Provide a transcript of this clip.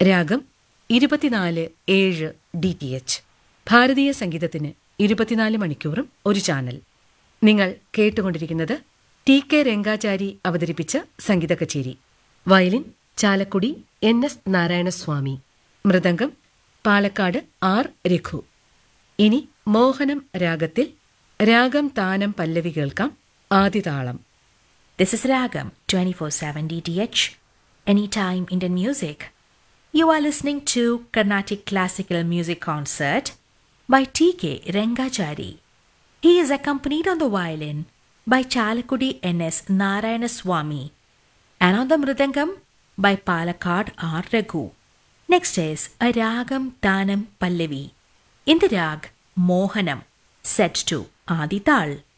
രാഗം ഇരുപത്തിനാല് ഏഴ് ഡി ടി എച്ച് ഭാരതീയ സംഗീതത്തിന് ഇരുപത്തിനാല് മണിക്കൂറും ഒരു ചാനൽ നിങ്ങൾ കേട്ടുകൊണ്ടിരിക്കുന്നത് ടി കെ രംഗാചാരി അവതരിപ്പിച്ച സംഗീത കച്ചേരി violin Chalakudy N S Narayanaswamy മൃദംഗം പാലക്കാട് ആർ രഘു ഇനി മോഹനം രാഗത്തിൽ രാഗം താനം പല്ലവി കേൾക്കാം ആദിതാളം This is Ragam 24/7 DTH, anytime Indian music. You are listening to Carnatic Classical Music Concert by T.K. Rengachari. He is accompanied on the violin by Chalakudi N.S. Narayana Swami and on the mridangam by Palakkad R. Raghu. Next is a Ragam Tanam Pallavi in the rag Mohanam set to Adi Tal.